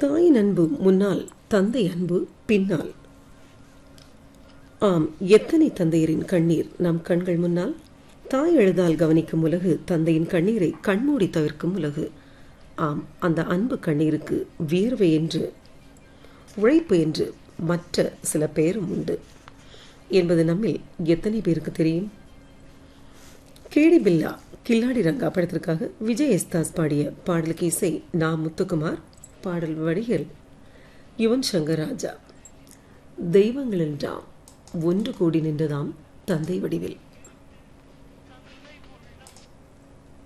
தாயின் அன்பு முன்னால் தந்தை அன்பு பின்னால் ஆம் எத்தனை தந்தையரின் கண்ணீர் நம் கண்கள் முன்னால் தாய் எழுதால் கவனிக்கும் உலகு தந்தையின் கண்ணீரை கண்மூடி தவிர்க்கும் உலகு ஆம் அந்த அன்பு கண்ணீருக்கு வியர்வை என்று உழைப்பு என்று மற்ற சில பெயரும் உண்டு என்பது நம்மில் எத்தனை பேருக்கு தெரியும் கேடி பில்லா கில்லாடி ரங்கா படத்திற்காக விஜய் எஸ்தாஸ் பாடிய பாடலுக்கு இசை நா முத்துக்குமார் பாடல் வடிகள் யுவன் சங்கர் ராஜா தெய்வங்களின் ராம் ஒன்று கூடி நின்றதாம் தந்தை வடிவில்